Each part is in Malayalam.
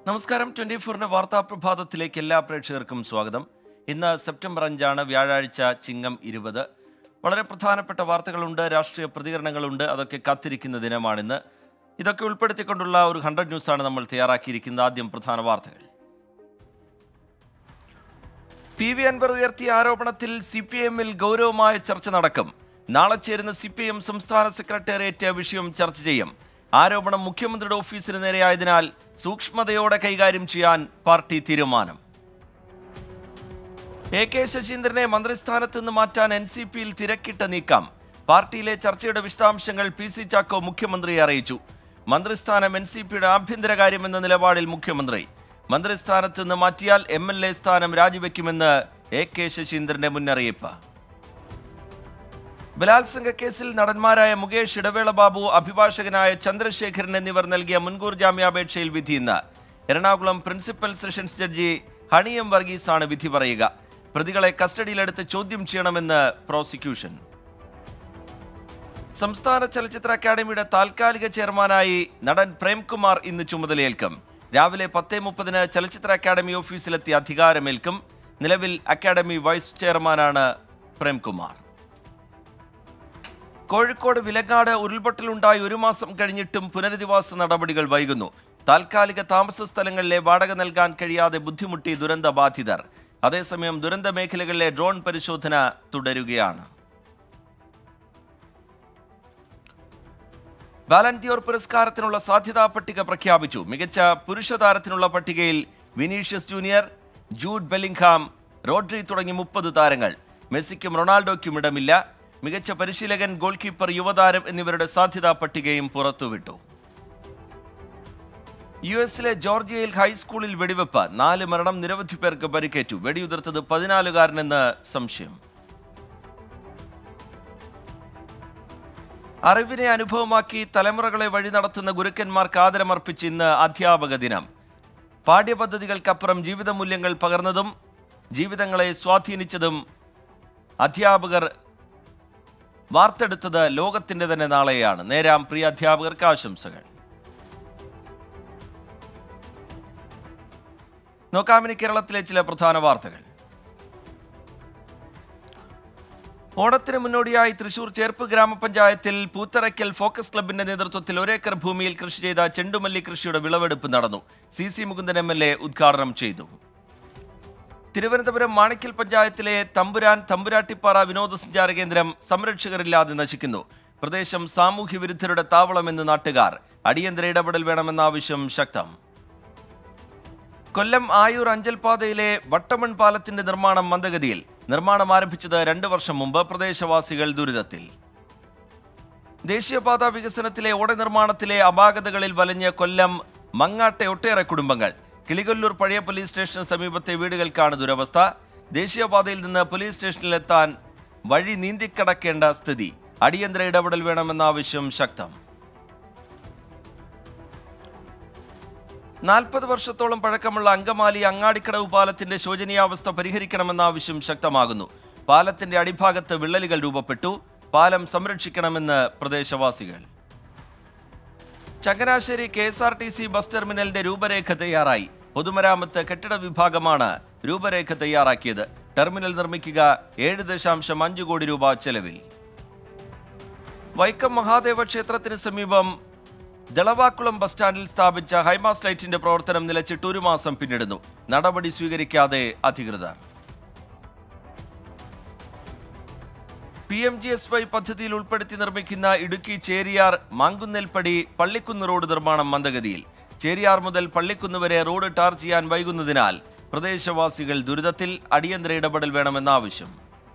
നമസ്കാരം ട്വന്റി ഫോറിന്റെ വാർത്താ പ്രഭാതത്തിലേക്ക് എല്ലാ പ്രേക്ഷകർക്കും സ്വാഗതം ഇന്ന് സെപ്റ്റംബർ അഞ്ചാണ് വ്യാഴാഴ്ച ചിങ്ങം ഇരുപത് വളരെ പ്രധാനപ്പെട്ട വാർത്തകളുണ്ട് രാഷ്ട്രീയ പ്രതികരണങ്ങളുണ്ട് അതൊക്കെ കാത്തിരിക്കുന്ന ദിനമാണിന്ന് ഇതൊക്കെ ഉൾപ്പെടുത്തിക്കൊണ്ടുള്ള ഒരു ഹൺഡ്രഡ് ന്യൂസാണ് നമ്മൾ തയ്യാറാക്കിയിരിക്കുന്നത് ആദ്യം പ്രധാന വാർത്തകൾ പി വി അൻവർ ഉയർത്തിയ ആരോപണത്തിൽ സി പി എമ്മിൽ ഗൗരവമായ ചർച്ച നടക്കും നാളെ ചേരുന്ന സി പി എം സംസ്ഥാന സെക്രട്ടേറിയറ്റ് വിഷയം ചർച്ച ചെയ്യും ആരോപണം മുഖ്യമന്ത്രിയുടെ ഓഫീസിന് നേരെയായതിനാൽ സൂക്ഷ്മതയോടെ കൈകാര്യം ചെയ്യാൻ പാർട്ടി തീരുമാനം എ കെ ശശീന്ദ്രനെ മന്ത്രിസ്ഥാനത്ത് നിന്ന് മാറ്റാൻ എൻ സി പിയിൽ തിരക്കിട്ട നീക്കം പാർട്ടിയിലെ ചർച്ചയുടെ വിശദാംശങ്ങൾ പി സി ചാക്കോ മുഖ്യമന്ത്രിയെ അറിയിച്ചു മന്ത്രിസ്ഥാനം എൻ സി പിയുടെ ആഭ്യന്തര കാര്യമെന്ന നിലപാടിൽ മുഖ്യമന്ത്രി മന്ത്രിസ്ഥാനത്ത് നിന്ന് മാറ്റിയാൽ എം എൽ എ സ്ഥാനം രാജിവെക്കുമെന്ന് എ കെ ശശീന്ദ്രന്റെ മുന്നറിയിപ്പ് ബലാത്സംഗ കേസിൽ നടന്മാരായ മുകേഷ് ഇടവേള ബാബു അഭിഭാഷകനായ ചന്ദ്രശേഖരൻ എന്നിവർ നൽകിയ മുൻകൂർ ജാമ്യാപേക്ഷയിൽ വിധി ഇന്ന് Ernakulam principal sessions judge Honey M വർഗീസാണ് വിധി പറയുക പ്രതികളെ കസ്റ്റഡിയിലെടുത്ത് ചോദ്യം ചെയ്യണമെന്ന് പ്രോസിക്യൂഷൻ സംസ്ഥാന ചലച്ചിത്ര അക്കാദമിയുടെ താൽക്കാലിക ചെയർമാനായി നടൻ പ്രേംകുമാർ ഇന്ന് ചുമതലയേൽക്കും രാവിലെ പത്തേ മുപ്പതിന് ചലച്ചിത്ര അക്കാദമി ഓഫീസിലെത്തി അധികാരമേൽക്കും നിലവിൽ അക്കാദമി വൈസ് ചെയർമാനാണ് പ്രേംകുമാർ കോഴിക്കോട് വിലങ്ങാട് ഉരുൾപൊട്ടലുണ്ടായി ഒരു മാസം കഴിഞ്ഞിട്ടും പുനരധിവാസ നടപടികൾ വൈകുന്നു താൽക്കാലിക താമസ സ്ഥലങ്ങളിലെ വാടക നൽകാൻ കഴിയാതെ ബുദ്ധിമുട്ടി ദുരന്ത ബാധിതർ അതേസമയം ദുരന്ത മേഖലകളിലെ ഡ്രോൺ പരിശോധന തുടരുകയാണ് വാലന്റിയർ പുരസ്കാരത്തിനുള്ള സാധ്യതാ പട്ടിക പ്രഖ്യാപിച്ചു മികച്ച പുരുഷ താരത്തിനുള്ള പട്ടികയിൽ Vinicius Junior Jude Bellingham Rodri തുടങ്ങി മുപ്പത് താരങ്ങൾ മെസ്സിക്കും റൊണാൾഡോയ്ക്കും ഇടമില്ല മികച്ച പരിശീലകൻ ഗോൾ കീപ്പർ യുവതാരം എന്നിവരുടെ സാധ്യതാ പട്ടികയും പുറത്തുവിട്ടു യു എസിലെ ജോർജിയയിൽ ഹൈസ്കൂളിൽ വെടിവെപ്പ് നാല് മരണം നിരവധി പേർക്ക് പരിക്കേറ്റു വെടിയുതിർത്തത് പതിനാലുകാരനെന്ന് സംശയം അറിവിനെ അനുഭവമാക്കി തലമുറകളെ വഴി നടത്തുന്ന ഗുരുക്കന്മാർക്ക് ആദരമർപ്പിച്ച് ഇന്ന് അധ്യാപക ദിനം പാഠ്യപദ്ധതികൾക്കപ്പുറം ജീവിത മൂല്യങ്ങൾ പകർന്നതും ജീവിതങ്ങളെ സ്വാധീനിച്ചതും അധ്യാപകർ വാർത്തെടുത്തത് ലോകത്തിന്റെ തന്നെ നാളെയാണ് നേരാം പ്രിയ അധ്യാപകർക്ക് ആശംസകൾ നോക്കാമിനി കേരളത്തിലെ ചില പ്രധാന വാർത്തകൾ ഓണത്തിന് മുന്നോടിയായി തൃശൂർ ചേർപ്പ് ഗ്രാമപഞ്ചായത്തിൽ പൂത്തറയ്ക്കൽ ഫോക്കസ് ക്ലബിന്റെ നേതൃത്വത്തിൽ ഒരേക്കർ ഭൂമിയിൽ കൃഷി ചെയ്ത ചെണ്ടുമല്ലി കൃഷിയുടെ വിളവെടുപ്പ് നടന്നു C C Mukundan M L A ഉദ്ഘാടനം ചെയ്തു തിരുവനന്തപുരം മാണിക്കൽ പഞ്ചായത്തിലെ തമ്പുരാൻ തമ്പുരാട്ടിപ്പാറ വിനോദസഞ്ചാര കേന്ദ്രം സംരക്ഷകരില്ലാതെ നശിക്കുന്നു പ്രദേശം സാമൂഹ്യ വിരുദ്ധരുടെ താവളമെന്ന് നാട്ടുകാർ അടിയന്തര ഇടപെടൽ വേണമെന്ന ആവശ്യം ശക്തം കൊല്ലം ആയൂർ അഞ്ചൽപാതയിലെ വട്ടമൺ പാലത്തിന്റെ നിർമ്മാണം മന്ദഗതിയിൽ നിർമ്മാണം ആരംഭിച്ചത് രണ്ടു വർഷം മുമ്പ് പ്രദേശവാസികൾ ദുരിതത്തിൽ ദേശീയപാത വികസനത്തിലെ ഓട നിർമ്മാണത്തിലെ അപാകതകളിൽ വലഞ്ഞ കൊല്ലം മങ്ങാട്ടെ ഒട്ടേറെ കുടുംബങ്ങൾ കിളികൊല്ലൂർ പഴയ പോലീസ് സ്റ്റേഷന് സമീപത്തെ വീടുകൾക്കാണ് ദുരവസ്ഥ ദേശീയപാതയിൽ നിന്ന് പോലീസ് സ്റ്റേഷനിലെത്താൻ വഴി നീന്തിക്കടക്കേണ്ട സ്ഥിതി അടിയന്തര ഇടപെടൽ വേണമെന്ന ആവശ്യം ശക്തം നാൽപ്പത് വർഷത്തോളം പഴക്കമുള്ള അങ്കമാലി അങ്ങാടിക്കടവ് പാലത്തിന്റെ ശോചനീയാവസ്ഥ പരിഹരിക്കണമെന്ന ആവശ്യം ശക്തമാകുന്നു പാലത്തിന്റെ അടിഭാഗത്ത് വിള്ളലുകൾ രൂപപ്പെട്ടു പാലം സംരക്ഷിക്കണമെന്ന് പ്രദേശവാസികൾ Changanassery K S R T C bus ടെർമിനലിന്റെ രൂപരേഖ തയ്യാറായി പൊതുമരാമത്ത് കെട്ടിട വിഭാഗമാണ് രൂപരേഖ തയ്യാറാക്കിയത് ടെർമിനൽ നിർമ്മിക്കുക ഏഴ് ദശാംശം അഞ്ച് കോടി രൂപ ചെലവിൽ വൈക്കം മഹാദേവ ക്ഷേത്രത്തിന് സമീപം ദളവാക്കുളം ബസ് സ്റ്റാൻഡിൽ സ്ഥാപിച്ച ഹൈമാസ് ലൈറ്റിന്റെ പ്രവർത്തനം നിലച്ചിട്ട് ഒരു മാസം പിന്നിടുന്നു നടപടി സ്വീകരിക്കാതെ അധികൃതർ P M G S Y പദ്ധതിയിൽ ഉൾപ്പെടുത്തി നിർമ്മിക്കുന്ന ഇടുക്കി ചേരിയാർ മാങ്കുന്നേൽപ്പടി പള്ളിക്കുന്ന് റോഡ് നിർമ്മാണം മന്ദഗതിയിൽ ചേരിയാർ മുതൽ പള്ളിക്കുന്ന് വരെ റോഡ് ടാർ ചെയ്യാൻ വൈകുന്നതിനാൽ പ്രദേശവാസികൾ ദുരിതത്തിൽ അടിയന്തര ഇടപെടൽ വേണമെന്ന ആവശ്യം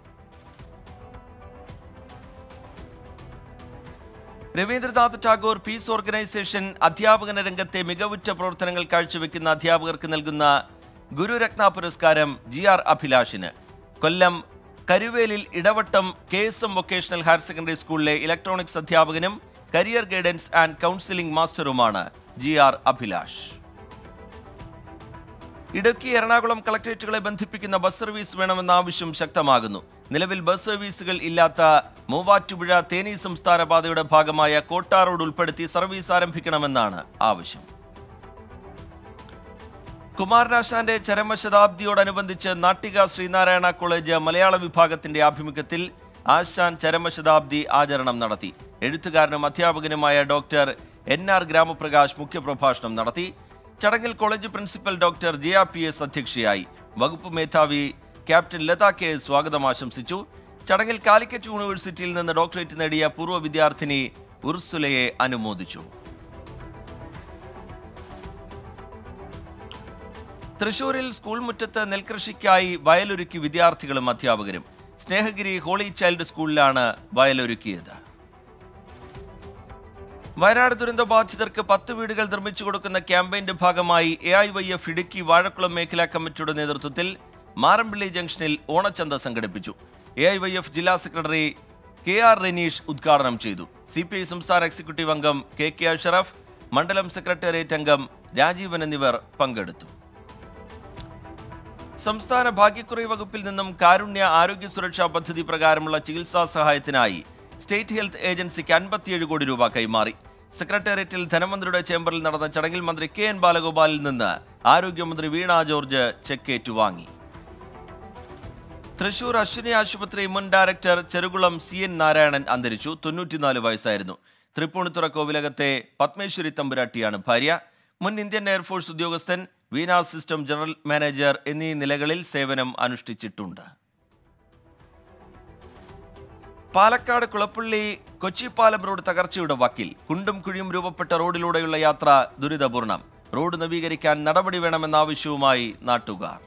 രവീന്ദ്രനാഥ് ടാഗോർ പീസ് ഓർഗനൈസേഷൻ അധ്യാപകന രംഗത്തെ മികവുറ്റ പ്രവർത്തനങ്ങൾ കാഴ്ചവെക്കുന്ന അധ്യാപകർക്ക് നൽകുന്ന ഗുരുരത്ന പുരസ്കാരം ജി ആർ അഭിലാഷിന് Kollam Karuvelil Edavattam K S M vocational higher secondary സ്കൂളിലെ ഇലക്ട്രോണിക്സ് അധ്യാപകനും കരിയർ ഗൈഡൻസ് ആൻഡ് കൗൺസിലിംഗ് മാസ്റ്ററുമാണ് ജി ആർ അഭിലാഷ് ഇടുക്കി എറണാകുളം കളക്ടറേറ്റുകളെ ബന്ധിപ്പിക്കുന്ന ബസ് സർവീസ് വേണമെന്ന ആവശ്യം ശക്തമാകുന്നു നിലവിൽ ബസ് സർവീസുകൾ ഇല്ലാത്ത മൂവാറ്റുപുഴ തേനി സംസ്ഥാന പാതയുടെ ഭാഗമായ കോട്ടാ റോഡ് ഉൾപ്പെടുത്തി സർവീസ് ആരംഭിക്കണമെന്നാണ് ആവശ്യം കുമാരനാശാന്റെ ചരമശതാബ്ദിയോടനുബന്ധിച്ച് നാട്ടിക ശ്രീനാരായണ കോളേജ് മലയാള വിഭാഗത്തിന്റെ ആഭിമുഖ്യത്തിൽ ആശാൻ ചരമശതാബ്ദി ആചരണം നടത്തി എഴുത്തുകാരനും അധ്യാപകനുമായ ഡോക്ടർ എൻ ആർ ഗ്രാമപ്രകാശ് മുഖ്യപ്രഭാഷണം നടത്തി ചടങ്ങിൽ college principal doctor Jaya P S അധ്യക്ഷയായി വകുപ്പ് മേധാവി ക്യാപ്റ്റൻ ലത കെ എസ് സ്വാഗതം ആശംസിച്ചു ചടങ്ങിൽ കാലിക്കറ്റ് യൂണിവേഴ്സിറ്റിയിൽ നിന്ന് ഡോക്ടറേറ്റ് നേടിയ പൂർവ്വ വിദ്യാർത്ഥിനി ഉർസുലയെ അനുമോദിച്ചു തൃശൂരിൽ സ്കൂൾ മുറ്റത്ത് നെൽകൃഷിക്കായി വയലൊരുക്കി വിദ്യാർത്ഥികളും അധ്യാപകരും സ്നേഹഗിരി ഹോളി ചൈൽഡ് സ്കൂളിലാണ് വയലൊരുക്കിയത് വയനാട് ദുരന്ത ബാധിതർക്ക് പത്ത് വീടുകൾ നിർമ്മിച്ചു കൊടുക്കുന്ന ക്യാമ്പയിന്റെ ഭാഗമായി A I Y F Idukki Vazhakkulam മേഖലാ കമ്മിറ്റിയുടെ നേതൃത്വത്തിൽ മാറമ്പിള്ളി ജംഗ്ഷനിൽ ഓണച്ചന്ത സംഘടിപ്പിച്ചു എ ഐ വൈ എഫ് ജില്ലാ സെക്രട്ടറി കെ ആർ റെനീഷ് ഉദ്ഘാടനം ചെയ്തു സി പി ഐ സംസ്ഥാന എക്സിക്യൂട്ടീവ് അംഗം കെ കെ അഷറഫ് മണ്ഡലം സെക്രട്ടേറിയറ്റ് അംഗം രാജീവൻ എന്നിവർ പങ്കെടുത്തു സംസ്ഥാന ഭാഗ്യക്കുറി വകുപ്പിൽ നിന്നും കാരുണ്യ ആരോഗ്യ സുരക്ഷാ പദ്ധതി പ്രകാരമുള്ള ചികിത്സാ സഹായത്തിനായി സ്റ്റേറ്റ് ഹെൽത്ത് ഏജൻസിക്ക് അൻപത്തിയേഴ് കോടി രൂപ കൈമാറി സെക്രട്ടേറിയറ്റിൽ ധനമന്ത്രിയുടെ ചേംബറിൽ നടന്ന ചടങ്ങിൽ മന്ത്രി കെ എൻ ബാലഗോപാലിൽ നിന്ന് ആരോഗ്യമന്ത്രി വീണ ജോർജ് ചെക്ക് ഏറ്റുവാങ്ങി തൃശൂർ അശ്വിനി ആശുപത്രി മുൻ director Cherukulam C N Narayanan അന്തരിച്ചു തൊണ്ണൂറ്റിനാല് വയസ്സായിരുന്നു തൃപ്പൂണിത്തുറ കോവിലകത്തെ പത്മേശ്വരി തമ്പുരാട്ടിയാണ് ഭാര്യ മുൻ ഇന്ത്യൻ എയർഫോഴ്സ് ഉദ്യോഗസ്ഥൻ വീണ സിസ്റ്റം ജനറൽ മാനേജർ എന്നീ നിലകളിൽ സേവനം അനുഷ്ഠിച്ചിട്ടുണ്ട് പാലക്കാട് കുളപ്പള്ളി കൊച്ചിപ്പാലം റോഡ് തകർച്ചയുടെ വക്കിൽ കുണ്ടും കുഴിയും രൂപപ്പെട്ട റോഡിലൂടെയുള്ള യാത്ര ദുരിതപൂർണം റോഡ് നവീകരിക്കാൻ നടപടി വേണമെന്ന ആവശ്യവുമായി നാട്ടുകാർ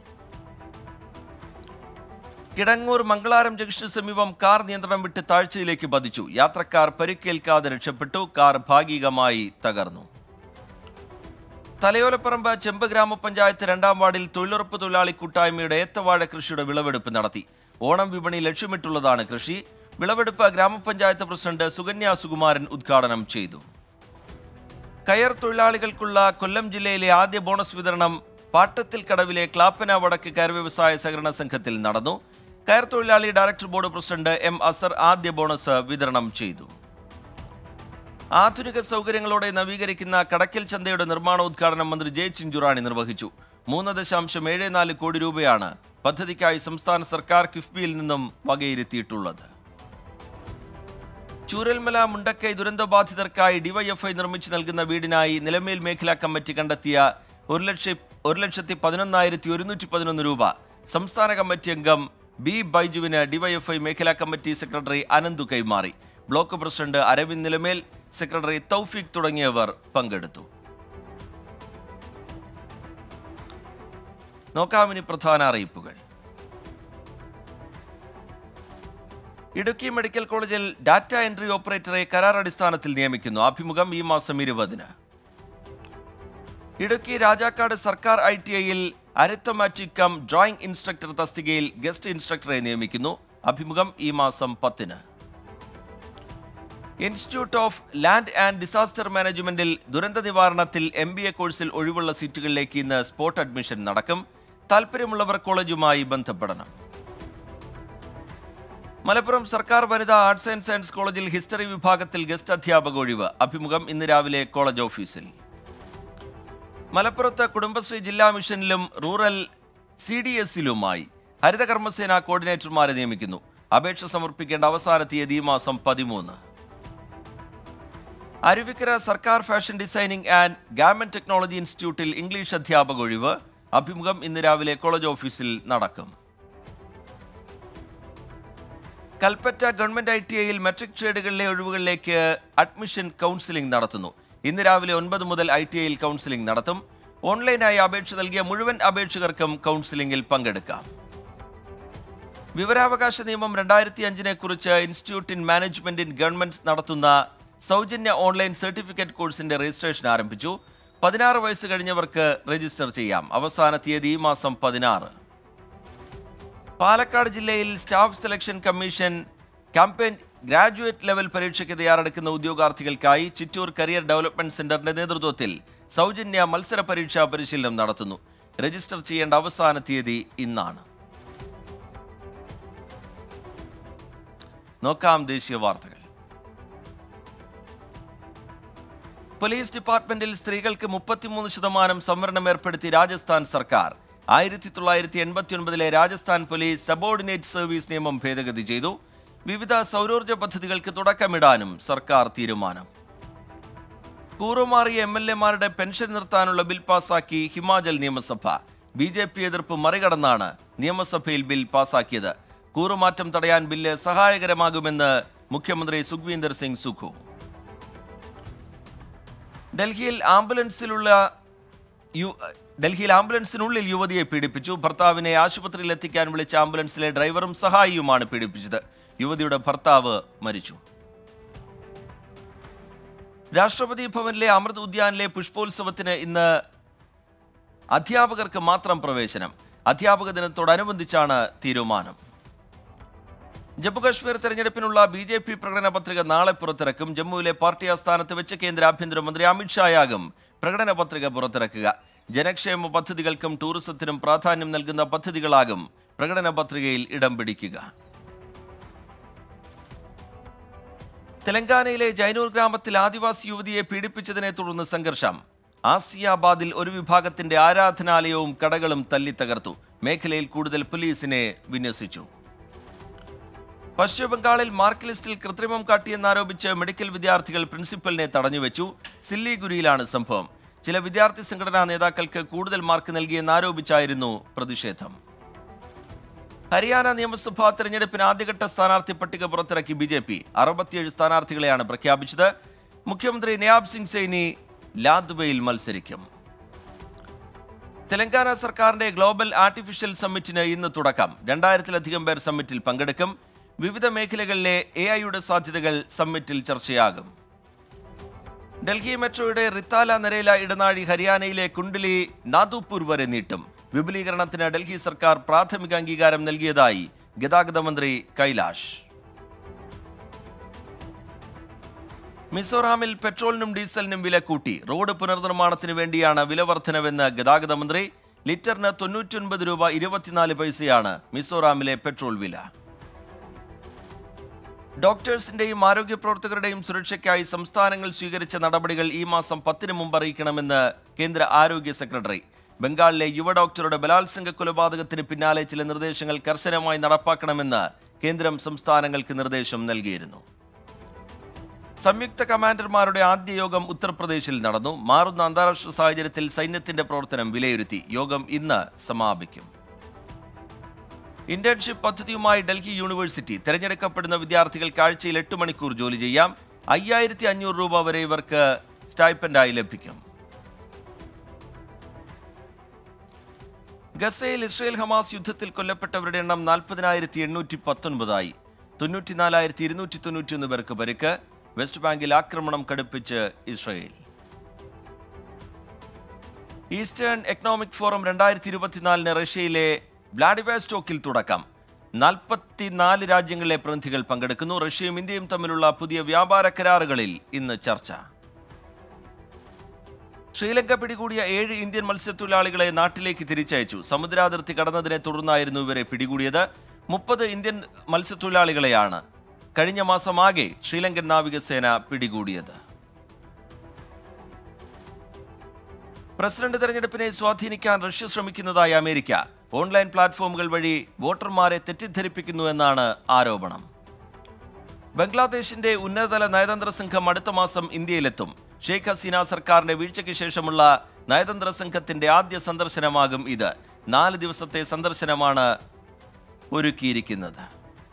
കിടങ്ങൂർ മംഗളാരം ജംഗ്ഷന് സമീപം കാർ നിയന്ത്രണം വിട്ട് താഴ്ചയിലേക്ക് പതിച്ചു യാത്രക്കാർ പരിക്കേൽക്കാതെ രക്ഷപ്പെട്ടു കാർ ഭാഗികമായി തകർന്നു തലയോലപ്പറമ്പ് ചെമ്പ് ഗ്രാമപഞ്ചായത്ത് രണ്ടാം വാർഡിൽ തൊഴിലുറപ്പ് തൊഴിലാളി കൂട്ടായ്മയുടെ ഏത്തവാഴ കൃഷിയുടെ വിളവെടുപ്പ് നടത്തി ഓണം വിപണി ലക്ഷ്യമിട്ടുള്ളതാണ് കൃഷി വിളവെടുപ്പ് ഗ്രാമപഞ്ചായത്ത് പ്രസിഡന്റ് സുകന്യ സുകുമാരൻ ഉദ്ഘാടനം ചെയ്തു കയർ തൊഴിലാളികൾക്കുള്ള കൊല്ലം ജില്ലയിലെ ആദ്യ ബോണസ് വിതരണം പാട്ടത്തിൽ കടവിലെ ക്ലാപ്പന വടക്ക് കയർ വ്യവസായ സഹകരണ സംഘത്തിൽ നടന്നു കയർ തൊഴിലാളി director board president M Azar ആദ്യ ബോണസ് വിതരണം ചെയ്തു ആധുനിക സൗകര്യങ്ങളോടെ നവീകരിക്കുന്ന കടക്കൽ ചന്തയുടെ നിർമ്മാണോദ്ഘാടനം മന്ത്രി ജെ ചിഞ്ചുറാണി നിർവഹിച്ചു മൂന്ന് ദശാംശം ഏഴ് നാല് കോടി രൂപയാണ് പദ്ധതിക്കായി സംസ്ഥാന സർക്കാർ കിഫ്ബിയിൽ നിന്നും വകയിരുത്തിയിട്ടുള്ളത് ചൂരൽമല മുണ്ടക്കൈ ദുരന്തബാധിതർക്കായി ഡിവൈഎഫ്ഐ നിർമ്മിച്ചു നൽകുന്ന വീടിനായി നിലമേൽ മേഖലാ കമ്മിറ്റി കണ്ടെത്തിയ ഒരു ലക്ഷ ഒരു ലക്ഷത്തി പതിനൊന്നായിരത്തി ഒരുന്നൂറ്റി പതിനൊന്ന് രൂപ സംസ്ഥാന കമ്മിറ്റി അംഗം ബി ബൈജുവിന് ഡിവൈഎഫ്ഐ മേഖലാ കമ്മിറ്റി സെക്രട്ടറി അനന്തു കൈമാറി block president Aravind Nilamel secretary Thoufeeq തുടങ്ങിയവർ പങ്കെടുത്തു നോക്കാം ഇനി പ്രധാന അറിയിപ്പുകൾ ഇടുക്കി മെഡിക്കൽ കോളേജിൽ ഡാറ്റ എൻട്രി ഓപ്പറേറ്ററെ കരാർ അടിസ്ഥാനത്തിൽ നിയമിക്കുന്നു അഭിമുഖം ഈ മാസം ഇരുപതിന് ഇടുക്കി രാജാക്കാട് സർക്കാർ ഐ ടി ഐയിൽ അരിത്തമാറ്റിക് കം ഡ്രോയിംഗ് ഇൻസ്ട്രക്ടർ തസ്തികയിൽ ഗസ്റ്റ് ഇൻസ്ട്രക്ടറെ നിയമിക്കുന്നു അഭിമുഖം ഈ മാസം പത്തിന് institute of land and disaster മാനേജ്മെന്റിൽ ദുരന്ത നിവാരണത്തിൽ എം ബി എ കോഴ്സിൽ ഒഴിവുള്ള സീറ്റുകളിലേക്ക് ഇന്ന് സ്പോട്ട് അഡ്മിഷൻ നടക്കും താൽപ്പര്യമുള്ളവർ കോളേജുമായി ബന്ധപ്പെടണം മലപ്പുറം സർക്കാർ വനിതാ ആർട്സ് ആൻഡ് സയൻസ് കോളേജിൽ ഹിസ്റ്ററി വിഭാഗത്തിൽ ഗസ്റ്റ് അധ്യാപക ഒഴിവ് അഭിമുഖം ഇന്ന് രാവിലെ കോളേജ് ഓഫീസിൽ മലപ്പുറത്ത് കുടുംബശ്രീ ജില്ലാ മിഷനിലും റൂറൽ സി ഡി എസിലുമായി ഹരിതകർമ്മസേന കോർഡിനേറ്റർമാരെ നിയമിക്കുന്നു അപേക്ഷ സമർപ്പിക്കേണ്ട അവസാന തീയതി ഈ മാസം പതിമൂന്ന് അരുവിക്കര സർക്കാർ fashion designing and garment technology ഇൻസ്റ്റിറ്റ്യൂട്ടിൽ ഇംഗ്ലീഷ് അധ്യാപക ഒഴിവ് അഭിമുഖം ഇന്ന് രാവിലെ കോളേജ് ഓഫീസിൽ നടക്കും കൽപ്പറ്റ ഗവൺമെന്റ് ഐ ടി ഐയിൽ മെട്രിക് ട്രേഡുകളിലെ ഒഴിവുകളിലേക്ക് അഡ്മിഷൻ കൗൺസിലിംഗ് നടത്തുന്നു ഇന്ന് രാവിലെ ഒൻപത് മുതൽ ഐ ടി ഐയിൽ കൗൺസിലിംഗ് നടത്തും ഓൺലൈനായി അപേക്ഷ നൽകിയ മുഴുവൻ അപേക്ഷകർക്കും കൗൺസിലിംഗിൽ പങ്കെടുക്കാം വിവരാവകാശ നിയമം രണ്ടായിരത്തി അഞ്ചിനെ കുറിച്ച് institute in management in government നടത്തുന്ന സൗജന്യ ഓൺലൈൻ സർട്ടിഫിക്കറ്റ് കോഴ്സിന്റെ രജിസ്ട്രേഷൻ ആരംഭിച്ചു പതിനാറ് വയസ്സ് കഴിഞ്ഞവർക്ക് രജിസ്റ്റർ ചെയ്യാം അവസാന തീയതി ഈ മാസം പതിനാറ് പാലക്കാട് ജില്ലയിൽ staff selection commission campaign graduate level പരീക്ഷയ്ക്ക് തയ്യാറെടുക്കുന്ന ഉദ്യോഗാർത്ഥികൾക്കായി ചിറ്റൂർ കരിയർ ഡെവലപ്മെന്റ് സെന്ററിന്റെ നേതൃത്വത്തിൽ സൗജന്യ മത്സര പരീക്ഷാ പരിശീലനം നടത്തുന്നു രജിസ്റ്റർ ചെയ്യേണ്ട അവസാന തീയതി ഇന്നാണ് നോക്കാം ദേശീയ വാർത്തകൾ പോലീസ് ഡിപ്പാർട്ട്മെന്റിൽ സ്ത്രീകൾക്ക് മുപ്പത്തിമൂന്ന് ശതമാനം സംവരണം ഏർപ്പെടുത്തി രാജസ്ഥാൻ സർക്കാർ ആയിരത്തി തൊള്ളായിരത്തി എൺപത്തി ഒൻപതിലെ രാജസ്ഥാൻ പോലീസ് സബോർഡിനേറ്റ് സർവീസ് നിയമം ഭേദഗതി ചെയ്തു വിവിധ സൗരോർജ്ജ പദ്ധതികൾക്ക് തുടക്കമിടാനും സർക്കാർ തീരുമാനം കൂറുമാറിയ എം എൽ എമാരുടെ പെൻഷൻ നിർത്താനുള്ള ബിൽ പാസാക്കി ഹിമാചൽ നിയമസഭ ബി ജെ പി എതിർപ്പ് മറികടന്നാണ് നിയമസഭയിൽ ബിൽ പാസാക്കിയത് കൂറുമാറ്റം തടയാൻ ബില്ല് സഹായകരമാകുമെന്ന് മുഖ്യമന്ത്രി സുഖ്വീന്ദർ സിംഗ് സുഖു ഡൽഹിയിൽ ആംബുലൻസിലുള്ള യു- ഡൽഹിയിൽ ആംബുലൻസിനുള്ളിൽ യുവതിയെ പീഡിപ്പിച്ചു ഭർത്താവിനെ ആശുപത്രിയിൽ എത്തിക്കാൻ വിളിച്ച ആംബുലൻസിലെ ഡ്രൈവറും സഹായിയുമാണ് പീഡിപ്പിച്ചത് യുവതിയുടെ ഭർത്താവ് മരിച്ചു രാഷ്ട്രപതി ഭവനിലെ അമൃത് ഉദ്യാനിലെ പുഷ്പോത്സവത്തിന് ഇന്ന് അധ്യാപകർക്ക് മാത്രം പ്രവേശനം അധ്യാപക ദിനത്തോടനുബന്ധിച്ചാണ് തീരുമാനം ജമ്മുകശ്മീർ തെരഞ്ഞെടുപ്പിനുള്ള ബി ജെ പി പ്രകടന പത്രിക നാളെ പുറത്തിറക്കും ജമ്മുവിലെ പാർട്ടി ആസ്ഥാനത്ത് വെച്ച് കേന്ദ്ര ആഭ്യന്തരമന്ത്രി അമിത്ഷായാകും പ്രകടന പത്രിക പുറത്തിറക്കുക ജനക്ഷേമ പദ്ധതികൾക്കും ടൂറിസത്തിനും പ്രാധാന്യം നൽകുന്ന പദ്ധതികളാകും പ്രകടന പത്രികയിൽ ഇടം പിടിക്കുക തെലങ്കാനയിലെ ജൈനൂർ ഗ്രാമത്തിൽ ആദിവാസി യുവതിയെ പീഡിപ്പിച്ചതിനെ തുടർന്ന് സംഘർഷം ആസിയാബാദിൽ ഒരു വിഭാഗത്തിന്റെ ആരാധനാലയവും കടകളും തല്ലിത്തകർത്തു മേഖലയിൽ കൂടുതൽ പോലീസിനെ വിന്യസിച്ചു പശ്ചിമബംഗാളിൽ മാർക്ക് ലിസ്റ്റിൽ കൃത്രിമം കാട്ടിയെന്നാരോപിച്ച് മെഡിക്കൽ വിദ്യാർത്ഥികൾ പ്രിൻസിപ്പലിനെ തടഞ്ഞുവെച്ചു സില്ലിഗുരിയിലാണ് സംഭവം ചില വിദ്യാർത്ഥി സംഘടനാ നേതാക്കൾക്ക് കൂടുതൽ മാർക്ക് നൽകിയെന്നാരോപിച്ചായിരുന്നു പ്രതിഷേധം ഹരിയാന നിയമസഭാ തെരഞ്ഞെടുപ്പിന് ആദ്യഘട്ട സ്ഥാനാർത്ഥി പട്ടിക പുറത്തിറക്കി ബി ജെ പി അറുപത്തിയേഴ് സ്ഥാനാർത്ഥികളെയാണ് പ്രഖ്യാപിച്ചത് മുഖ്യമന്ത്രി നയാബ് സിംഗ് സൈനി ലാദ്വയിൽ മത്സരിക്കും തെലങ്കാന സർക്കാരിന്റെ ഗ്ലോബൽ ആർട്ടിഫിഷ്യൽ സമ്മിറ്റിന് ഇന്ന് തുടക്കം രണ്ടായിരത്തിലധികം പേർ സമ്മിറ്റിൽ പങ്കെടുക്കും വിവിധ മേഖലകളിലെ എ ഐയുടെ സാധ്യതകൾ സമ്മിറ്റിൽ ചർച്ചയാകും ഡൽഹി മെട്രോയുടെ റിത്താല നരേല ഇടനാഴി ഹരിയാനയിലെ കുണ്ഡലി നാദുപൂർ വരെ നീട്ടും വിപുലീകരണത്തിന് ഡൽഹി സർക്കാർ പ്രാഥമിക അംഗീകാരം നൽകിയതായി ഗതാഗത മന്ത്രി കൈലാഷ് മിസോറാമിൽ പെട്രോളിനും ഡീസലിനും വില കൂട്ടി റോഡ് പുനർനിർമ്മാണത്തിന് വേണ്ടിയാണ് വില വർധനവെന്ന് ഗതാഗത മന്ത്രി ലിറ്ററിന് തൊണ്ണൂറ്റൊൻപത് രൂപ ഇരുപത്തിനാല് പൈസയാണ് മിസോറാമിലെ പെട്രോൾ വില ഡോക്ടേഴ്സിന്റെയും ആരോഗ്യ പ്രവർത്തകരുടെയും സുരക്ഷയ്ക്കായി സംസ്ഥാനങ്ങൾ സ്വീകരിച്ച നടപടികൾ ഈ മാസം പത്തിന് മുമ്പ് അറിയിക്കണമെന്ന് കേന്ദ്ര ആരോഗ്യ സെക്രട്ടറി ബംഗാളിലെ യുവ ഡോക്ടറുടെ ബലാത്സംഗ കൊലപാതകത്തിന് പിന്നാലെ ചില നിർദ്ദേശങ്ങൾ കർശനമായി നടപ്പാക്കണമെന്ന് കേന്ദ്രം സംസ്ഥാനങ്ങൾക്ക് നിർദ്ദേശം നൽകിയിരുന്നു സംയുക്ത കമാൻഡർമാരുടെ ആദ്യ യോഗം ഉത്തർപ്രദേശിൽ നടന്നു മാറുന്ന അന്താരാഷ്ട്ര സാഹചര്യത്തിൽ സൈന്യത്തിന്റെ പ്രവർത്തനം വിലയിരുത്തി യോഗം ഇന്ന് സമാപിക്കും ഇന്റേൺഷിപ്പ് പദ്ധതിയുമായി ഡൽഹി യൂണിവേഴ്സിറ്റി തെരഞ്ഞെടുക്കപ്പെടുന്ന വിദ്യാർത്ഥികൾക്ക് ആഴ്ചയിൽ എട്ട് മണിക്കൂർ ജോലി ചെയ്യാം അയ്യായിരത്തി അഞ്ഞൂറ് രൂപ വരെ ഇവർക്ക് സ്റ്റൈപ്പൻഡായി ലഭിക്കും ഗസയിൽ ഇസ്രയേൽ ഹമാസ് യുദ്ധത്തിൽ കൊല്ലപ്പെട്ടവരുടെ എണ്ണം നാൽപ്പതിനായിരത്തി എണ്ണൂറ്റി പത്തൊൻപതായി തൊണ്ണൂറ്റിനാലായിരത്തി ഇരുന്നൂറ്റി തൊണ്ണൂറ്റിയൊന്ന് പേർക്ക് പരിക്ക് വെസ്റ്റ് ബാങ്കിൽ ആക്രമണം കടുപ്പിച്ച് ഇസ്രയേൽ ഈസ്റ്റേൺ എക്കണോമിക് ഫോറം രണ്ടായിരത്തി ഇരുപത്തിനാലിന് റഷ്യയിലെ വ്ളാഡിവോസ്റ്റോക്കിൽ തുടക്കം നാൽപ്പത്തിനാല് രാജ്യങ്ങളിലെ പ്രതിനിധികൾ പങ്കെടുക്കുന്നു റഷ്യയും ഇന്ത്യയും തമ്മിലുള്ള പുതിയ വ്യാപാര കരാറുകളിൽ ഇന്ന് ചർച്ച ശ്രീലങ്ക പിടികൂടിയ ഏഴ് ഇന്ത്യൻ മത്സ്യത്തൊഴിലാളികളെ നാട്ടിലേക്ക് തിരിച്ചയച്ചു സമുദ്രാതിർത്തി കടന്നതിനെ തുടർന്നായിരുന്നു ഇവരെ പിടികൂടിയത് മുപ്പത് ഇന്ത്യൻ മത്സ്യത്തൊഴിലാളികളെയാണ് കഴിഞ്ഞ മാസമാകെ ശ്രീലങ്കൻ നാവികസേന പിടികൂടിയത് പ്രസിഡന്റ് തെരഞ്ഞെടുപ്പിനെ സ്വാധീനിക്കാൻ റഷ്യ ശ്രമിക്കുന്നതായി അമേരിക്ക ഓൺലൈൻ പ്ലാറ്റ്ഫോമുകൾ വഴി വോട്ടർമാരെ തെറ്റിദ്ധരിപ്പിക്കുന്നു എന്നാണ് ആരോപണം ബംഗ്ലാദേശിന്റെ ഉന്നതതല നയതന്ത്ര സംഘം അടുത്ത മാസം ഇന്ത്യയിലെത്തും ഷെയ്ഖ് ഹസീന സർക്കാരിന്റെ വീഴ്ചയ്ക്ക് ശേഷമുള്ള നയതന്ത്ര സംഘത്തിന്റെ ആദ്യ സന്ദർശനമാകും ഇത് നാല് ദിവസത്തെ സന്ദർശനമാണ് ഒരുക്കിയിരിക്കുന്നത്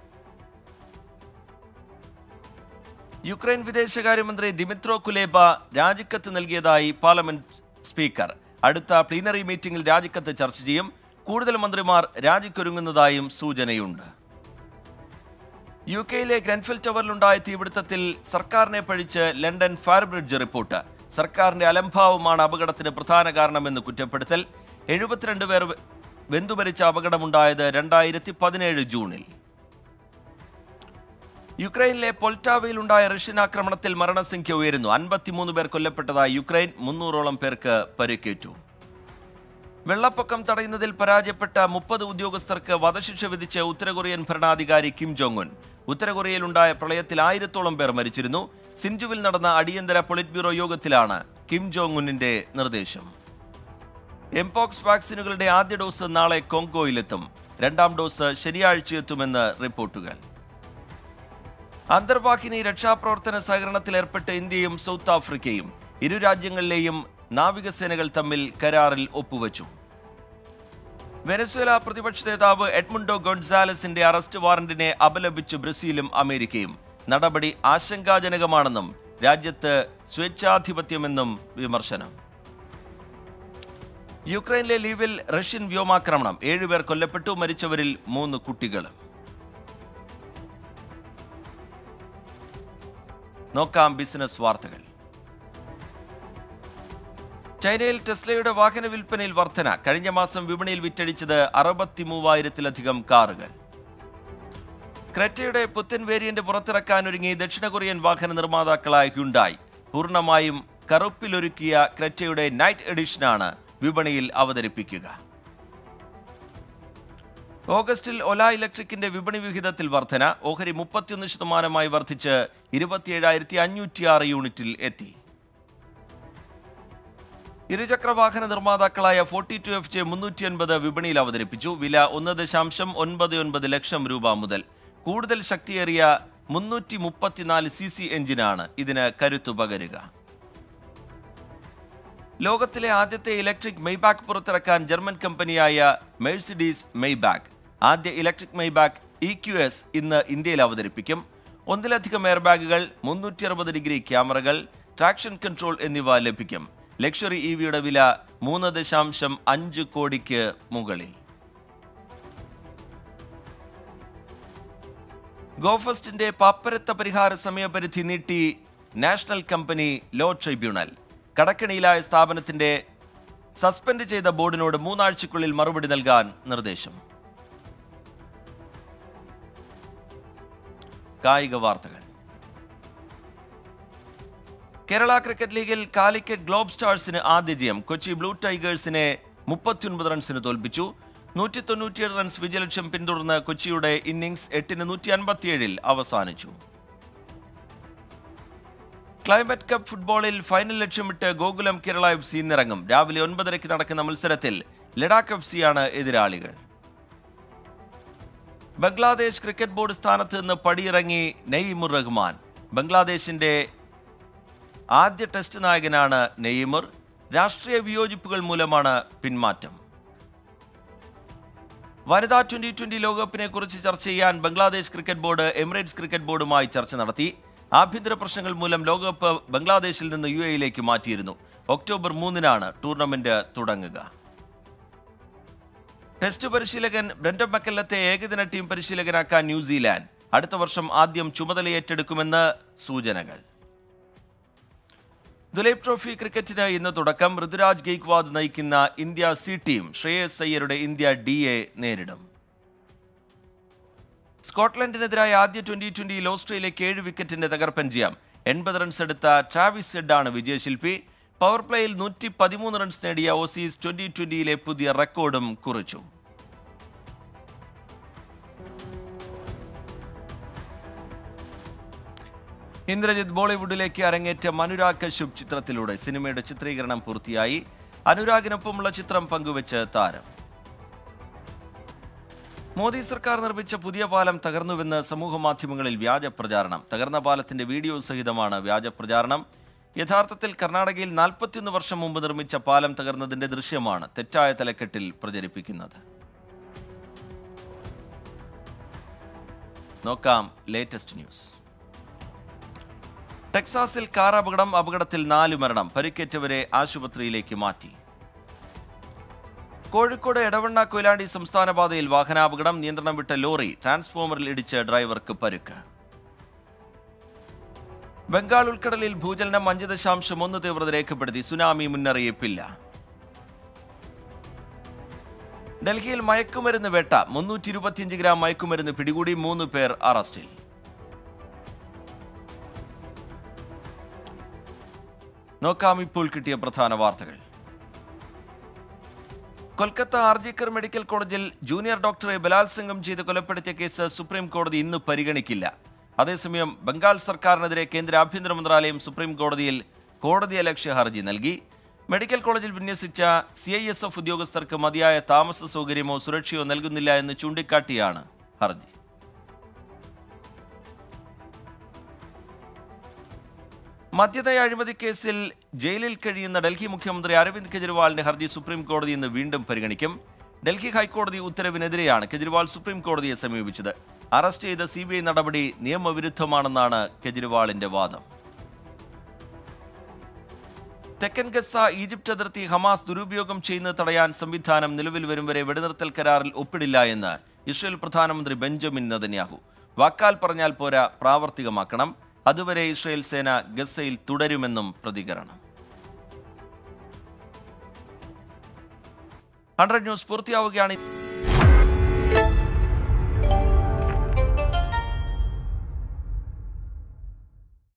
യുക്രൈൻ വിദേശകാര്യമന്ത്രി ദിമിത്രോ കുലേബ രാജിക്കത്ത് നൽകിയതായി പാർലമെന്റ് സ്പീക്കർ അടുത്ത പ്ലീനറി മീറ്റിംഗിൽ രാജിക്കത്ത് ചർച്ച ചെയ്യും കൂടുതൽ മന്ത്രിമാർ രാജിക്കൊരുങ്ങുന്നതായും സൂചനയുണ്ട് യു കെയിലെ ഗ്രെൻഫിൽ ടവറിലുണ്ടായ തീപിടുത്തത്തിൽ സർക്കാരിനെ പഴിച്ച് ലണ്ടൻ ഫയർ ബ്രിഡ്ജ് റിപ്പോർട്ട് സർക്കാരിന്റെ അലംഭാവമാണ് അപകടത്തിന് പ്രധാന കാരണമെന്ന് കുറ്റപ്പെടുത്തൽ എഴുപത്തിരണ്ട് പേർ വെന്തുമരിച്ച അപകടമുണ്ടായത് രണ്ടായിരത്തി പതിനേഴ് ജൂണിൽ യുക്രൈനിലെ പൊൽറ്റാവയിലുണ്ടായ റഷ്യൻ ആക്രമണത്തിൽ മരണസംഖ്യ ഉയരുന്നു അൻപത്തിമൂന്ന് പേർ കൊല്ലപ്പെട്ടതായി യുക്രൈൻ മുന്നൂറോളം പേർക്ക് പരിക്കേറ്റു വെള്ളപ്പൊക്കം തടയുന്നതിൽ പരാജയപ്പെട്ട മുപ്പത് ഉദ്യോഗസ്ഥർക്ക് വധശിക്ഷ വിധിച്ച് ഉത്തര കൊറിയൻ ഭരണാധികാരി കിം ജോങ് ഉൻ ഉത്തര കൊറിയയിലുണ്ടായ പ്രളയത്തിൽ ആയിരത്തോളം പേർ മരിച്ചിരുന്നു സിൻജുവിൽ നടന്ന അടിയന്തര പൊളിറ്റ് ബ്യൂറോ യോഗത്തിലാണ് കിം ജോങ് ഉന്നിന്റെ നിർദ്ദേശം എംപോക്സ് വാക്സിനുകളുടെ ആദ്യ ഡോസ് നാളെ കോങ്കോയിലെത്തും രണ്ടാം ഡോസ് ശനിയാഴ്ചയെത്തുമെന്ന് റിപ്പോർട്ടുകൾ അന്തർവാഹിനി രക്ഷാപ്രവർത്തന സഹകരണത്തിൽ ഏർപ്പെട്ട് ഇന്ത്യയും സൗത്ത് ആഫ്രിക്കയും ഇരു രാജ്യങ്ങളിലെയും നാവികസേനകൾ തമ്മിൽ കരാറിൽ ഒപ്പുവച്ചു വെനസ്വേല പ്രതിപക്ഷ നേതാവ് എഡ്മുണ്ടോ ഗൊൺസാലസിന്റെ അറസ്റ്റ് വാറന്റിനെ അപലപിച്ച് ബ്രസീലും അമേരിക്കയും നടപടി ആശങ്കാജനകമാണെന്നും രാജ്യത്ത് സ്വേച്ഛാധിപത്യമെന്നും വിമർശനം യുക്രൈനിലെ ലീവിൽ റഷ്യൻ വ്യോമാക്രമണം ഏഴുപേർ കൊല്ലപ്പെട്ടു മരിച്ചവരിൽ മൂന്ന് കുട്ടികളും നോക്കാം ബിസിനസ് വാർത്തകൾ ചൈനയിൽ ടെസ്ലയുടെ വാഹന വിൽപ്പനയിൽ വർധന കഴിഞ്ഞ മാസം വിപണിയിൽ വിറ്റഴിച്ചത് അറുപത്തി മൂവായിരത്തിലധികം കാറുകൾ ക്രെറ്റയുടെ പുത്തൻ വേരിയന്റ് പുറത്തിറക്കാനൊരുങ്ങി ദക്ഷിണ കൊറിയൻ വാഹന നിർമ്മാതാക്കളായ ഹ്യുണ്ടായി പൂർണ്ണമായും കറുപ്പിലൊരുക്കിയ ക്രെറ്റയുടെ നൈറ്റ് എഡിഷനാണ് വിപണിയിൽ അവതരിപ്പിക്കുക ഓഗസ്റ്റിൽ ഒല ഇലക്ട്രിക്കിന്റെ വിപണി വിഹിതത്തിൽ വർധന ഓഹരി മുപ്പത്തിയൊന്ന് ശതമാനമായി വർദ്ധിച്ച് ഇരുപത്തിയേഴായിരത്തി അഞ്ഞൂറ്റിയാറ് യൂണിറ്റിൽ എത്തി ഇരുചക്ര വാഹന നിർമ്മാതാക്കളായ ഫോർട്ടി ടു എഫ് ജെ മുന്നൂറ്റി അൻപത് വിപണിയിൽ അവതരിപ്പിച്ചു വില ഒന്ന് ദശാംശം ഒൻപത് ഒൻപത് ലക്ഷം രൂപ മുതൽ കൂടുതൽ ശക്തിയേറിയ മുന്നൂറ്റി മുപ്പത്തിനാല് സി സി എഞ്ചിനാണ് ഇതിന് കരുത്തു പകരുക ലോകത്തിലെ ആദ്യത്തെ ഇലക്ട്രിക് മെയ്ബാക്ക് പുറത്തിറക്കാൻ ജർമ്മൻ കമ്പനിയായ മെഴ്സിഡീസ് മെയ്ബാക്ക് ആദ്യ electric Maybach E Q S ഇന്ന് ഇന്ത്യയിൽ അവതരിപ്പിക്കും ഒന്നിലധികം എയർ ബാഗുകൾ മുന്നൂറ്റി അറുപത് ഡിഗ്രി ക്യാമറകൾ ട്രാക്ഷൻ കൺട്രോൾ എന്നിവ ലഭിക്കും ലക്ഷറി ഇ വിയുടെ വില മൂന്ന് ദശാംശം അഞ്ച് കോടിക്ക് മുകളിൽ ഗോഫസ്റ്റിന്റെ പാപ്പരത്ത പരിഹാര സമയപരിധി നീട്ടി നാഷണൽ കമ്പനി ലോ ട്രിബ്യൂണൽ കടക്കണിയിലായ സ്ഥാപനത്തിന്റെ സസ്പെൻഡ് ചെയ്ത ബോർഡിനോട് മൂന്നാഴ്ചയ്ക്കുള്ളിൽ മറുപടി നൽകാൻ നിർദ്ദേശം കായിക വാർത്തകൾ കേരള ക്രിക്കറ്റ് ലീഗിൽ കാലിക്കറ്റ് ഗ്ലോബ് സ്റ്റാർസിന് ആദ്യ ജയം കൊച്ചി ബ്ലൂ ടൈഗേഴ്സിനെ മുപ്പത്തിയൊൻപത് റൺസിന് തോൽപ്പിച്ചു നൂറ്റി തൊണ്ണൂറ്റിയേഴ് റൺസ് വിജയലക്ഷ്യം പിന്തുടർന്ന് കൊച്ചിയുടെ ഇന്നിംഗ്സ് എട്ടിന് നൂറ്റി അൻപത്തിയേഴിൽ അവസാനിച്ചു ക്ലൈമറ്റ് കപ്പ് ഫുട്ബോളിൽ ഫൈനൽ ലക്ഷ്യമിട്ട് ഗോകുലം കേരള എഫ് സി ഇന്നിറങ്ങും രാവിലെ ഒൻപതരയ്ക്ക് നടക്കുന്ന മത്സരത്തിൽ ലഡാക്ക് എഫ് സിയാണ് എതിരാളികൾ ബംഗ്ലാദേശ് ക്രിക്കറ്റ് ബോർഡ് സ്ഥാനത്ത് നിന്ന് പടിയിറങ്ങി നെയ്മുർ റഹ്മാൻ ബംഗ്ലാദേശിന്റെ ആദ്യ ടെസ്റ്റ് നായകനാണ് നെയ്മർ രാഷ്ട്രീയ വിയോജിപ്പുകൾ മൂലമാണ് പിന്മാറ്റം വനിതാ ട്വന്റി ട്വന്റി ലോകകപ്പിനെ കുറിച്ച് ചർച്ച ചെയ്യാൻ Bangladesh cricket board Emirates cricket ബോർഡുമായി ചർച്ച നടത്തി ആഭ്യന്തര പ്രശ്നങ്ങൾ മൂലം ലോകകപ്പ് ബംഗ്ലാദേശിൽ നിന്ന് യു എയിലേക്ക് മാറ്റിയിരുന്നു ഒക്ടോബർ മൂന്നിനാണ് ടൂർണമെന്റ് തുടങ്ങുക ടെസ്റ്റ് പരിശീലകൻ ബ്രണ്ടൻ മക്കല്ലത്തെ ഏകദിന ടീം പരിശീലകനാക്കാൻ ന്യൂസിലാൻഡ് അടുത്ത വർഷം ആദ്യം ചുമതലയേറ്റെടുക്കുമെന്ന് സൂചനകൾ ദുലൈബ് ട്രോഫി ക്രിക്കറ്റിന് ഇന്ന് തുടക്കം ഋതുരാജ് ഗെയ്ക്വാദ് നയിക്കുന്ന ഇന്ത്യ സി ടീം ശ്രേയസ് അയ്യരുടെ ഇന്ത്യ ഡി എ നേരിടും സ്കോട്ട്ലൻഡിനെതിരായ ആദ്യ ട്വന്റി ട്വന്റിയിൽ ഓസ്ട്രേലിയക്ക് ഏഴ് വിക്കറ്റിന്റെ തകർപ്പൻ ജയം എൺപത് റൺസ് എടുത്ത ട്രാവിസ് ഹെഡാണ് വിജയശില്പി പവർ പ്ലേയിൽ നൂറ്റി പതിമൂന്ന് റൺസ് നേടിയ ഓസീസ് ട്വന്റി ട്വന്റിയിലെ പുതിയ റെക്കോർഡും കുറിച്ചു ഇന്ദ്രജിത്ത് ബോളിവുഡിലേക്ക് അരങ്ങേറ്റ അനുരാഗ് കശ്യപ് ചിത്രത്തിലൂടെ സിനിമയുടെ ചിത്രീകരണം പൂർത്തിയായി അനുരാഗിനൊപ്പമുള്ള ചിത്രം പങ്കുവച്ച് താരം മോദി സർക്കാർ നിർമ്മിച്ച പുതിയ പാലം തകർന്നുവെന്ന് സമൂഹ മാധ്യമങ്ങളിൽ വ്യാജ പ്രചാരണം തകർന്ന പാലത്തിന്റെ വീഡിയോ സഹിതമാണ് വ്യാജ പ്രചാരണം യഥാർത്ഥത്തിൽ കർണാടകയിൽ നാൽപ്പത്തിയൊന്ന് വർഷം മുമ്പ് നിർമ്മിച്ച പാലം തകർന്നതിന്റെ ദൃശ്യമാണ് തെറ്റായ തലക്കെട്ടിൽ പ്രചരിപ്പിക്കുന്നത് നോക്കാം ലേറ്റസ്റ്റ് ന്യൂസ് ടെക്സാസിൽ കാർ അപകടം അപകടത്തിൽ നാല് മരണം പരിക്കേറ്റവരെ ആശുപത്രിയിലേക്ക് മാറ്റി കോഴിക്കോട് എടവണ്ണ കൊയിലാണ്ടി സംസ്ഥാന പാതയിൽ വാഹനാപകടം നിയന്ത്രണം വിട്ട ലോറി ട്രാൻസ്ഫോമറിൽ ഇടിച്ച് ഡ്രൈവർക്ക് പരുക്ക് ബംഗാൾ ഉൾക്കടലിൽ ഭൂചലനം അഞ്ച് ദശാംശം ഒന്ന് തീവ്രത രേഖപ്പെടുത്തി സുനാമി മുന്നറിയിപ്പില്ല ഡൽഹിയിൽ മയക്കുമരുന്ന് വേട്ട മുന്നൂറ്റി ഇരുപത്തിയഞ്ച് ഗ്രാം മയക്കുമരുന്ന് പിടികൂടി മൂന്ന് പേർ അറസ്റ്റിൽ നോക്കാം ഇപ്പോൾ കിട്ടിയ പ്രധാന വാർത്തകൾ Kolkata RG Kar medical college junior ഡോക്ടറെ ബലാത്സംഗം ചെയ്ത് കൊലപ്പെടുത്തിയ കേസ് സുപ്രീം കോടതി ഇന്ന് പരിഗണിക്കില്ല അതേസമയം ബംഗാൾ സർക്കാരിനെതിരെ കേന്ദ്ര ആഭ്യന്തര മന്ത്രാലയം സുപ്രീം കോടതിയിൽ കോടതിയലക്ഷ്യ ഹർജി നൽകി മെഡിക്കൽ കോളേജിൽ വിന്യസിച്ച സി ഐ എസ് എഫ് ഉദ്യോഗസ്ഥർക്ക് മതിയായ താമസ സൗകര്യമോ സുരക്ഷയോ നൽകുന്നില്ല എന്ന് ചൂണ്ടിക്കാട്ടിയാണ് ഹർജി മദ്യനയ അഴിമതി കേസിൽ ജയിലിൽ കഴിയുന്ന ഡൽഹി മുഖ്യമന്ത്രി അരവിന്ദ് കെജ്രിവാളിന്റെ ഹർജി സുപ്രീം കോടതി ഇന്ന് വീണ്ടും പരിഗണിക്കും ഡൽഹി ഹൈക്കോടതി ഉത്തരവിനെതിരെയാണ് കെജ്രിവാൾ സുപ്രീം കോടതിയെ സമീപിച്ചത് അറസ്റ്റ് ചെയ്ത സി നടപടി നിയമവിരുദ്ധമാണെന്നാണ് കെജ്രിവാളിന്റെ വാദം തെക്കൻ ഗസ ഈജിപ്ത് അതിർത്തി ഹമാസ് ദുരുപയോഗം ചെയ്യുന്നത് തടയാൻ സംവിധാനം നിലവിൽ വരും വരെ വെടിനിർത്തൽ കരാറിൽ ഒപ്പിടില്ല എന്ന് ഇസ്രയേൽ പ്രധാനമന്ത്രി ബെഞ്ചമിൻ നെതന്യാഹു വാക്കാൽ പറഞ്ഞാൽ പോരാ പ്രാവർത്തികമാക്കണം അതുവരെ ഇസ്രയേൽ സേന ഗസയിൽ തുടരുമെന്നും പ്രതികരണം ഹൺഡ്രഡ് ന്യൂസ് പൂർത്തിയാവുകയാണ്